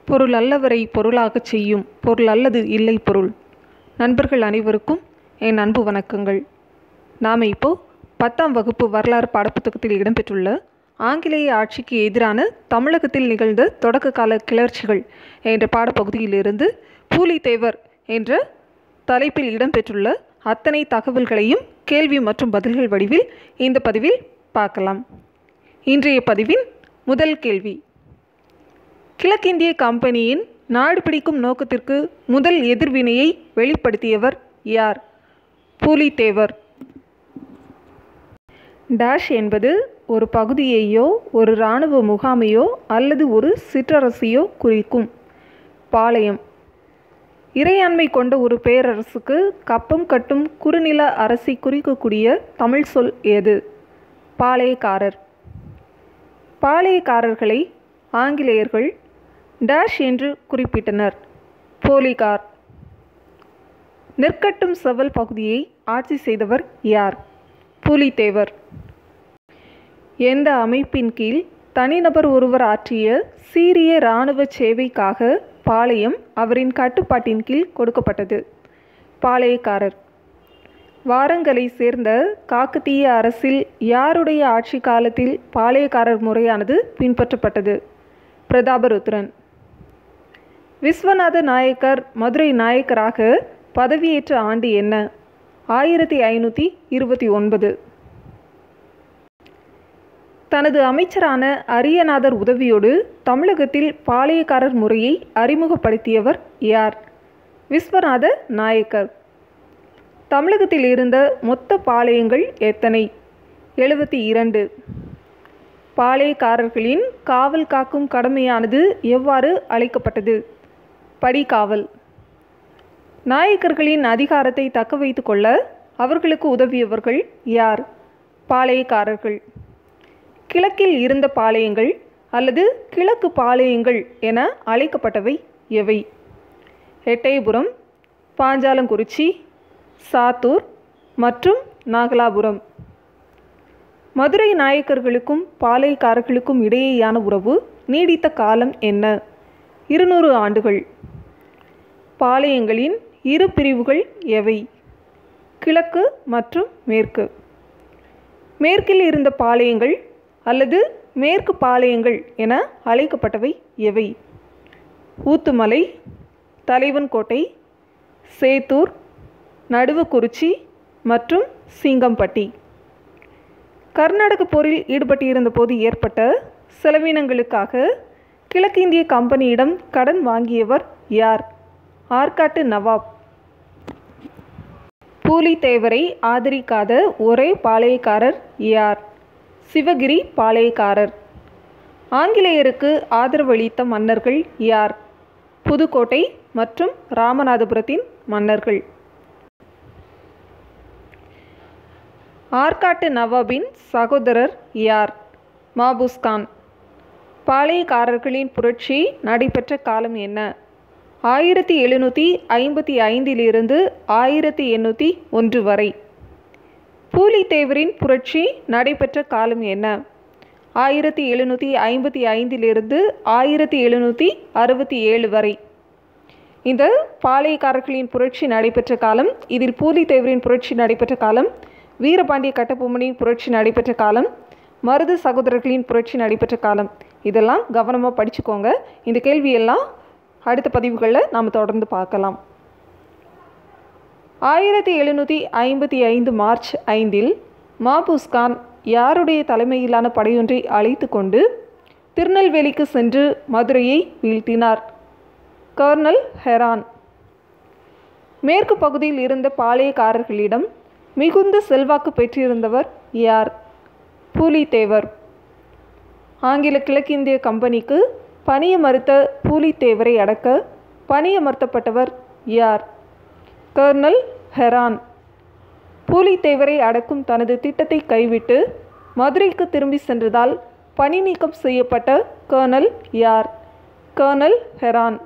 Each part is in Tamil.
பொருள் அல்லவரை பொருளாகச் செய்யும் பொருள் அல்லது இல்லை பொருள் நண்பர்கள் அனைவருக்கும் என் அன்பு வணக்கங்கள் நாம் இப்போ பத்தாம் வகுப்பு வரலாறு பாடப்புத்தகத்தில் இடம்பெற்றுள்ள ஆங்கிலேய ஆட்சிக்கு எதிரான தமிழகத்தில் நிகழ்ந்த தொடக்க கால கிளர்ச்சிகள் என்ற பாடப்பகுதியிலிருந்து பூலித்தேவர் என்ற தலைப்பில் இடம்பெற்றுள்ள அத்தனை தகவல்களையும் கேள்வி மற்றும் பதில்கள் வடிவில் இந்த பதிவில் பார்க்கலாம் இன்றைய பதிவின் முதல் கேள்வி கிழக்கிந்திய கம்பெனியின் நாடு பிடிக்கும் நோக்கத்திற்கு முதல் எதிர்வினையை வெளிப்படுத்தியவர் யார் பூலித்தேவர் டேஷ் என்பது ஒரு பகுதியையோ ஒரு இராணுவ முகாமையோ அல்லது ஒரு சிற்றரசையோ குறிக்கும் பாளையம் இறையாண்மை கொண்ட ஒரு பேரரசுக்கு கப்பம் கட்டும் குறுநில அரசை குறிக்கக்கூடிய தமிழ் சொல் எது பாளையக்காரர் பாளையக்காரர்களை ஆங்கிலேயர்கள் டேஷ் என்று குறிப்பிட்டனர் போலிகார் நெற்கட்டும் செவல் பகுதியை ஆட்சி செய்தவர் யார் பூலித்தேவர் எந்த அமைப்பின் கீழ் தனிநபர் ஒருவர் ஆற்றிய சீரிய இராணுவ சேவைக்காக பாளையம் அவரின் கட்டுப்பாட்டின் கீழ் கொடுக்கப்பட்டது பாளையக்காரர் வாரங்களை சேர்ந்த காக்கத்தீய அரசில் யாருடைய ஆட்சி காலத்தில் பாளையக்காரர் முறையானது பின்பற்றப்பட்டது பிரதாபருத்ரன் விஸ்வநாத நாயக்கர் மதுரை நாயக்கராக பதவியேற்ற ஆண்டு என்ன ஆயிரத்தி ஐநூற்றி இருபத்தி ஒன்பது தனது அமைச்சரான அரியநாதர் உதவியோடு தமிழகத்தில் பாளையக்காரர் முறையை அறிமுகப்படுத்தியவர் யார் விஸ்வநாத நாயக்கர் தமிழகத்தில் இருந்த மொத்த பாளையங்கள் எத்தனை எழுபத்தி இரண்டு பாளையக்காரர்களின் காவல் காக்கும் கடமையானது எவ்வாறு அழைக்கப்பட்டது படிக்காவல் நாயக்கர்களின் அதிகாரத்தை தக்க வைத்து கொள்ள அவர்களுக்கு உதவியவர்கள் யார் பாளையக்காரர்கள் கிழக்கில் இருந்த பாளையங்கள் அல்லது கிழக்கு பாளையங்கள் என அழைக்கப்பட்டவை எவை எட்டயபுரம் பாஞ்சாலங்குறிச்சி சாத்தூர் மற்றும் நாகலாபுரம் மதுரை நாயக்கர்களுக்கும் பாளையக்காரர்களுக்கும் இடையேயான உறவு நீடித்த காலம் என்ன இருநூறு ஆண்டுகள் பாளையங்களின் இரு பிரிவுகள் எவை கிழக்கு மற்றும் மேற்கு மேற்கில் இருந்த பாளையங்கள் அல்லது மேற்கு பாளையங்கள் என அழைக்கப்பட்டவை எவை ஊத்துமலை தலைவன்கோட்டை சேத்தூர் நடுவுக்குறிச்சி மற்றும் சிங்கம்பட்டி கர்நாடக போரில் ஈடுபட்டிருந்த போது ஏற்பட்ட செலவினங்களுக்காக கிழக்கிந்திய கம்பெனியிடம் கடன் வாங்கியவர் யார் ஆற்காட்டு நவாப் பூலித்தேவரை ஆதரிக்காத ஒரே பாளையக்காரர் யார் சிவகிரி பாளையக்காரர் ஆங்கிலேயருக்கு ஆதரவளித்த மன்னர்கள் யார் புதுக்கோட்டை மற்றும் ராமநாதபுரத்தின் மன்னர்கள் ஆற்காட்டு நவாபின் சகோதரர் யார் மாபூஸ்கான் பாளையக்காரர்களின் புரட்சி நடைபெற்ற காலம் என்ன ஆயிரத்தி எழுநூற்றி ஐம்பத்தி ஐந்திலிருந்து ஆயிரத்தி எண்ணூற்றி ஒன்று வரை பூலித்தேவரின் புரட்சி நடைபெற்ற காலம் என்ன ஆயிரத்தி எழுநூற்றி ஐம்பத்தி ஐந்திலிருந்து ஆயிரத்தி எழுநூற்றி அறுபத்தி ஏழு வரை இந்த பாளையக்காரர்களின் புரட்சி நடைபெற்ற காலம் இதில் பூலித்தேவரின் புரட்சி நடைபெற்ற காலம் வீரபாண்டிய கட்டபொம்மனின் புரட்சி நடைபெற்ற காலம் மருது சகோதரர்களின் புரட்சி நடைபெற்ற காலம் இதெல்லாம் கவனமாக படிச்சுக்கோங்க இந்த கேள்வியெல்லாம் அடுத்த பதிவுகளில் நாம் தொடர்ந்து பார்க்கலாம் ஆயிரத்தி எழுநூற்றி ஐம்பத்தி ஐந்து மார்ச் ஐந்தில் மாபூஸ்கான் யாருடைய தலைமையிலான படையொன்றை அழைத்து கொண்டு திருநெல்வேலிக்கு சென்று மதுரையை வீழ்த்தினார் கர்னல் ஹெரான் மேற்கு பகுதியில் இருந்த பாளையக்காரர்களிடம் மிகுந்த செல்வாக்கு பெற்றிருந்தவர் யார் பூலித்தேவர் ஆங்கில கிழக்கிந்திய கம்பெனிக்கு பணிய மறுத்த பூலித்தேவரை அடக்க பணியமர்த்தப்பட்டவர் யார் கர்னல் ஹெரான் பூலித்தேவரை அடக்கும் தனது திட்டத்தை கைவிட்டு மதுரைக்கு திரும்பி சென்றதால் பணி நீக்கம் செய்யப்பட்ட கர்னல் யார் கர்னல் ஹெரான்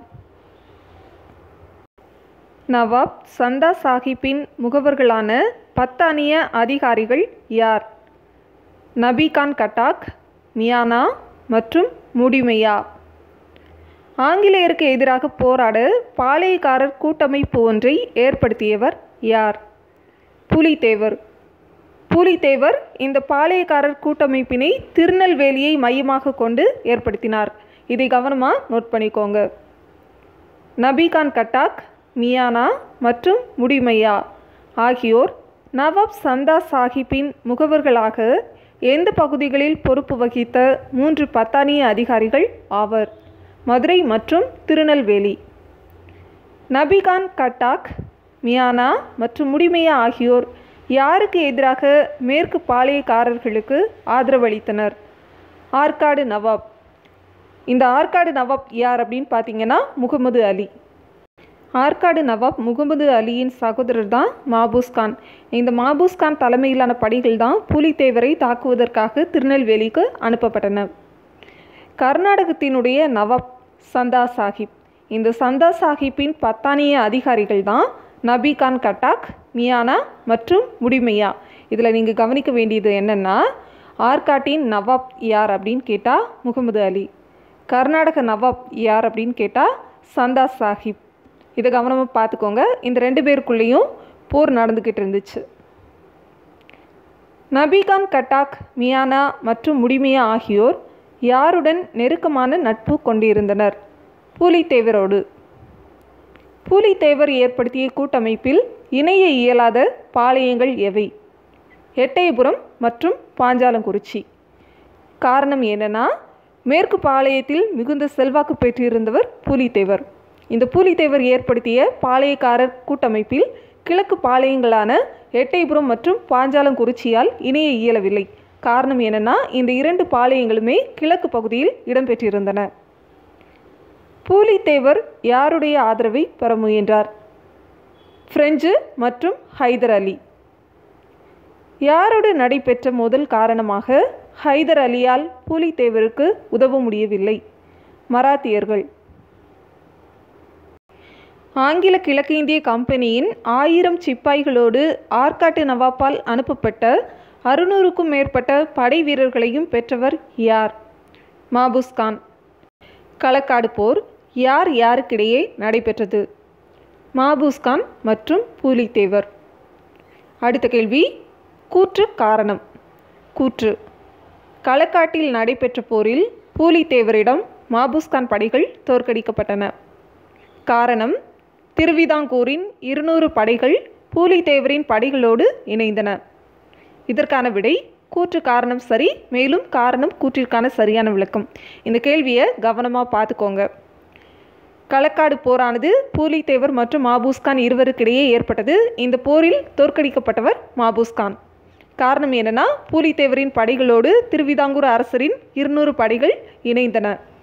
நவாப் சந்தா சாஹிப்பின் முகவர்களான பத்தானிய அதிகாரிகள் யார் நபிகான் கட்டாக் மியானா மற்றும் முடிமையா ஆங்கிலேயருக்கு எதிராக போராட பாளையக்காரர் கூட்டமைப்பு ஒன்றை ஏற்படுத்தியவர் யார் புலித்தேவர் புலித்தேவர் இந்த பாளையக்காரர் கூட்டமைப்பினை திருநெல்வேலியை மையமாக கொண்டு ஏற்படுத்தினார் இதை கவனமாக நோட் பண்ணிக்கோங்க நபிகான் கட்டாக் மியானா மற்றும் முடிமையா ஆகியோர் நவாப் சந்தா சாஹிப்பின் முகவர்களாக எந்த பகுதிகளில் பொறுப்பு வகித்த மூன்று பத்தானிய அதிகாரிகள் ஆவர் மதுரை மற்றும் திருநெல்வேலி நபிகான் கட்டாக் மியானா மற்றும் முடிமையா ஆகியோர் யாருக்கு எதிராக மேற்கு பாளையக்காரர்களுக்கு ஆதரவளித்தனர் ஆற்காடு நவாப் இந்த ஆற்காடு நவாப் யார் அப்படின்னு பார்த்தீங்கன்னா முகமது அலி ஆற்காடு நவாப் முகமது அலியின் சகோதரர் தான் மாபூஸ் கான் இந்த மாபூஸ் கான் தலைமையிலான படைகள் தான் புலித்தேவரை தாக்குவதற்காக திருநெல்வேலிக்கு அனுப்பப்பட்டன கர்நாடகத்தினுடைய நவாப் சந்தா சாஹிப் இந்த சந்தா சாஹிப்பின் பத்தானிய அதிகாரிகள் தான் நபி கான் கட்டாக் மியானா மற்றும் முடிமையா இதில் நீங்கள் கவனிக்க வேண்டியது என்னென்னா ஆற்காட்டின் நவாப் யார் அப்படின்னு கேட்டால் முகமது அலி கர்நாடக நவாப் யார் அப்படின்னு கேட்டால் சந்தா சாஹிப் இதை கவனமாக பார்த்துக்கோங்க இந்த ரெண்டு பேருக்குள்ளேயும் போர் நடந்துக்கிட்டு இருந்துச்சு நபிகான் கட்டாக் மியானா மற்றும் முடிமியா ஆகியோர் யாருடன் நெருக்கமான நட்பு கொண்டிருந்தனர் பூலித்தேவரோடு பூலித்தேவர் ஏற்படுத்திய கூட்டமைப்பில் இணைய இயலாத பாளையங்கள் எவை எட்டயபுரம் மற்றும் பாஞ்சாலங்குறிச்சி காரணம் என்னன்னா மேற்கு பாளையத்தில் மிகுந்த செல்வாக்கு பெற்றிருந்தவர் பூலித்தேவர் இந்த பூலித்தேவர் ஏற்படுத்திய பாளையக்காரர் கூட்டமைப்பில் கிழக்கு பாளையங்களான எட்டயபுரம் மற்றும் பாஞ்சாலங்குறிச்சியால் இணைய இயலவில்லை காரணம் என்னன்னா இந்த இரண்டு பாளையங்களுமே கிழக்கு பகுதியில் இடம்பெற்றிருந்தன பூலித்தேவர் யாருடைய ஆதரவை பெற முயன்றார் பிரெஞ்சு மற்றும் ஹைதர் அலி யாரோடு நடைபெற்ற முதல் காரணமாக ஹைதர் அலியால் பூலித்தேவருக்கு உதவ முடியவில்லை மராத்தியர்கள் ஆங்கில கிழக்கிந்திய கம்பெனியின் ஆயிரம் சிப்பாய்களோடு ஆற்காட்டு நவாப்பால் அனுப்பப்பட்ட அறுநூறுக்கும் மேற்பட்ட படை வீரர்களையும் பெற்றவர் யார் மாபூஸ் கான் களக்காடு போர் யார் யாருக்கிடையே நடைபெற்றது மாபூஸ் கான் மற்றும் பூலித்தேவர் அடுத்த கேள்வி கூற்று காரணம் கூற்று களக்காட்டில் நடைபெற்ற போரில் பூலித்தேவரிடம் மாபூஸ்கான் படைகள் தோற்கடிக்கப்பட்டன காரணம் திருவிதாங்கூரின் இருநூறு படைகள் பூலித்தேவரின் படைகளோடு இணைந்தன இதற்கான விடை கூற்று காரணம் சரி மேலும் காரணம் கூற்றிற்கான சரியான விளக்கம் இந்த கேள்வியை கவனமாக பார்த்துக்கோங்க களக்காடு போரானது பூலித்தேவர் மற்றும் மாபூஸ்கான் இருவருக்கிடையே ஏற்பட்டது இந்த போரில் தோற்கடிக்கப்பட்டவர் மாபூஸ்கான் காரணம் என்னன்னா பூலித்தேவரின் படைகளோடு திருவிதாங்கூர் அரசரின் இருநூறு படைகள் இணைந்தன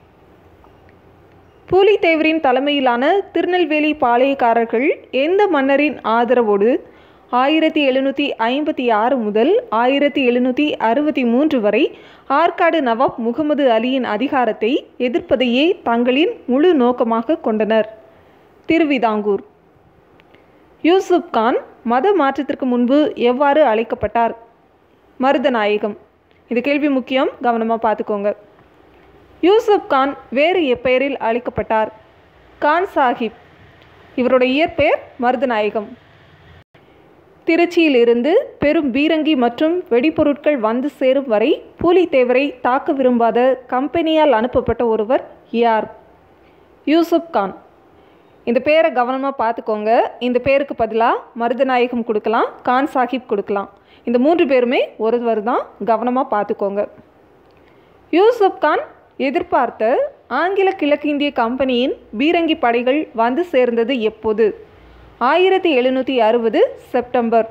பூலித்தேவரின் தலைமையிலான திருநெல்வேலி பாளையக்காரர்கள் எந்த மன்னரின் ஆதரவோடு ஆயிரத்தி எழுநூற்றி ஐம்பத்தி ஆறு முதல் ஆயிரத்தி எழுநூற்றி அறுபத்தி மூன்று வரை ஆற்காடு நவாப் முகமது அலியின் அதிகாரத்தை எதிர்ப்பதையே தங்களின் முழு நோக்கமாக கொண்டனர் திருவிதாங்கூர் யூசுப் கான் மத மாற்றத்திற்கு முன்பு எவ்வாறு அழைக்கப்பட்டார் மருதநாயகம் இது கேள்வி முக்கியம் கவனமாக பார்த்துக்கோங்க யூசுப் கான் வேறு எப்பெயரில் அழைக்கப்பட்டார் கான் சாஹிப் இவருடைய இயற்பெயர் மருதநாயகம் திருச்சியிலிருந்து பெரும் பீரங்கி மற்றும் வெடிபொருட்கள் வந்து சேரும் வரை பூலித்தேவரை தாக்க விரும்பாத கம்பெனியால் அனுப்பப்பட்ட ஒருவர் யார் யூசுப் கான் இந்த பேரை கவனமாக பார்த்துக்கோங்க இந்த பேருக்கு பதிலாக மருதநாயகம் கொடுக்கலாம் கான் சாஹிப் கொடுக்கலாம் இந்த மூன்று பேருமே ஒருவர் தான் கவனமாக பார்த்துக்கோங்க யூசுப் கான் எதிர்பார்த்த ஆங்கில கிழக்கிந்திய கம்பெனியின் பீரங்கி படைகள் வந்து சேர்ந்தது எப்போது ஆயிரத்தி எழுநூற்றி அறுபது செப்டம்பர்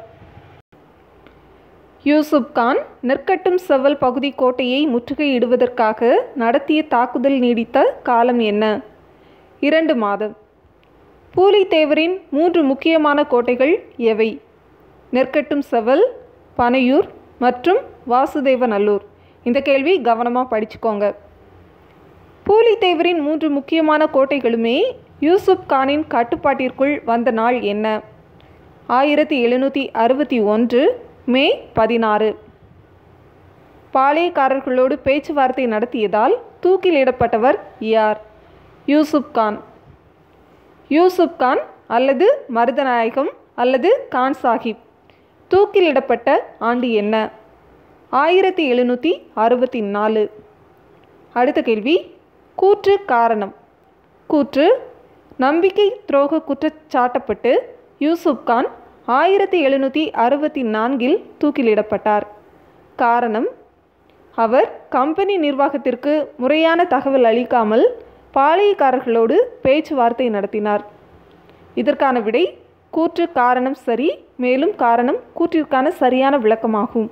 யூசுப் கான் நெற்கட்டும் செவ்வல் பகுதி கோட்டையை முற்றுகையிடுவதற்காக நடத்திய தாக்குதல் நீடித்த காலம் என்ன இரண்டு மாதம் பூலித்தேவரின் மூன்று முக்கியமான கோட்டைகள் எவை நெற்கட்டும் செவல் பனையூர் மற்றும் வாசுதேவநல்லூர் இந்த கேள்வி கவனமாக படிச்சுக்கோங்க பூலித்தேவரின் மூன்று முக்கியமான கோட்டைகளுமே யூசுப் கானின் கட்டுப்பாட்டிற்குள் வந்த நாள் என்ன ஆயிரத்தி எழுநூற்றி அறுபத்தி ஒன்று மே பதினாறு பாளையக்காரர்களோடு பேச்சுவார்த்தை நடத்தியதால் தூக்கிலிடப்பட்டவர் யார் யூசுப் கான் யூசுப் கான் அல்லது மருதநாயகம் அல்லது கான் சாஹிப் தூக்கிலிடப்பட்ட ஆண்டு என்ன ஆயிரத்தி எழுநூற்றி அறுபத்தி நாலு அடுத்த கேள்வி கூற்று காரணம் கூற்று நம்பிக்கை துரோக குற்றச்சாட்டப்பட்டு யூசுப் கான் ஆயிரத்தி எழுநூற்றி அறுபத்தி நான்கில் தூக்கிலிடப்பட்டார் காரணம் அவர் கம்பெனி நிர்வாகத்திற்கு முறையான தகவல் அளிக்காமல் பாளையக்காரர்களோடு பேச்சுவார்த்தை நடத்தினார் இதற்கான விடை கூற்று காரணம் சரி மேலும் காரணம் கூற்றிற்கான சரியான விளக்கமாகும்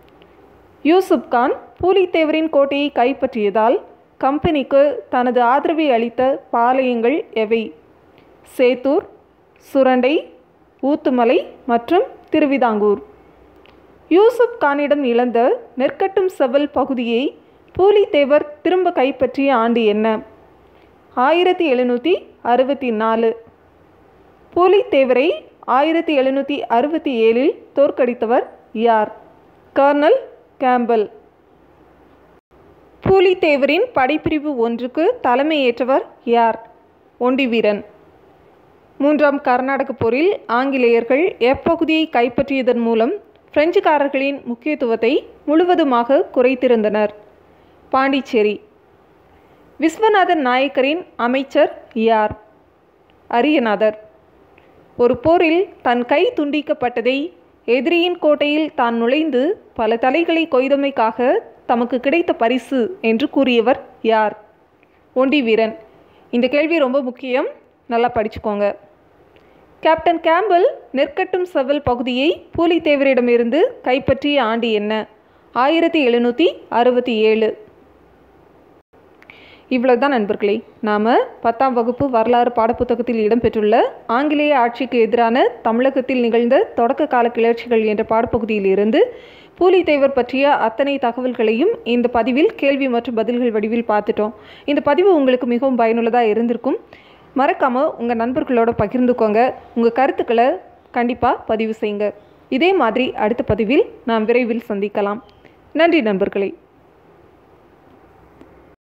யூசுப் கான் பூலித்தேவரின் கோட்டையை கைப்பற்றியதால் கம்பெனிக்கு தனது ஆதரவை அளித்த பாளையங்கள் எவை சேத்தூர் சுரண்டை ஊத்துமலை மற்றும் திருவிதாங்கூர் யூசுப் கானிடம் இழந்த நெற்கட்டும் செவல் பகுதியை பூலித்தேவர் திரும்ப கைப்பற்றிய ஆண்டு என்ன ஆயிரத்தி எழுநூற்றி அறுபத்தி நாலு பூலித்தேவரை ஆயிரத்தி எழுநூற்றி அறுபத்தி ஏழில் தோற்கடித்தவர் யார் கர்னல் கேம்பல் பூலித்தேவரின் படைப்பிரிவு ஒன்றுக்கு தலைமையேற்றவர் யார் ஒண்டிவீரன் மூன்றாம் கர்நாடக போரில் ஆங்கிலேயர்கள் எப்பகுதியை கைப்பற்றியதன் மூலம் பிரெஞ்சுக்காரர்களின் முக்கியத்துவத்தை முழுவதுமாக குறைத்திருந்தனர் பாண்டிச்சேரி விஸ்வநாதன் நாயக்கரின் அமைச்சர் யார் அரியநாதர் ஒரு போரில் தன் கை துண்டிக்கப்பட்டதை எதிரியின் கோட்டையில் தான் நுழைந்து பல தலைகளை கொய்தமைக்காக தமக்கு கிடைத்த பரிசு என்று கூறியவர் யார் ஒண்டி வீரன் இந்த கேள்வி ரொம்ப முக்கியம் நல்லா படிச்சுக்கோங்க கேப்டன் கேம்பல் நெற்கட்டும் செவல் பகுதியை பூலித்தேவரிடமிருந்து கைப்பற்றிய ஆண்டு என்ன ஆயிரத்தி எழுநூற்றி அறுபத்தி ஏழு இவ்வளவுதான் நண்பர்களே நாம் பத்தாம் வகுப்பு வரலாறு பாடப்புத்தகத்தில் இடம்பெற்றுள்ள ஆங்கிலேய ஆட்சிக்கு எதிரான தமிழகத்தில் நிகழ்ந்த தொடக்க கால கிளர்ச்சிகள் என்ற பாடப்பகுதியில் இருந்து பூலித்தேவர் பற்றிய அத்தனை தகவல்களையும் இந்த பதிவில் கேள்வி மற்றும் பதில்கள் வடிவில் பார்த்துட்டோம் இந்த பதிவு உங்களுக்கு மிகவும் பயனுள்ளதாக இருந்திருக்கும் மறக்காமல் உங்கள் நண்பர்களோட பகிர்ந்துக்கோங்க உங்கள் கருத்துக்களை கண்டிப்பாக பதிவு செய்யுங்க இதே மாதிரி அடுத்த பதிவில் நாம் விரைவில் சந்திக்கலாம் நன்றி நண்பர்களே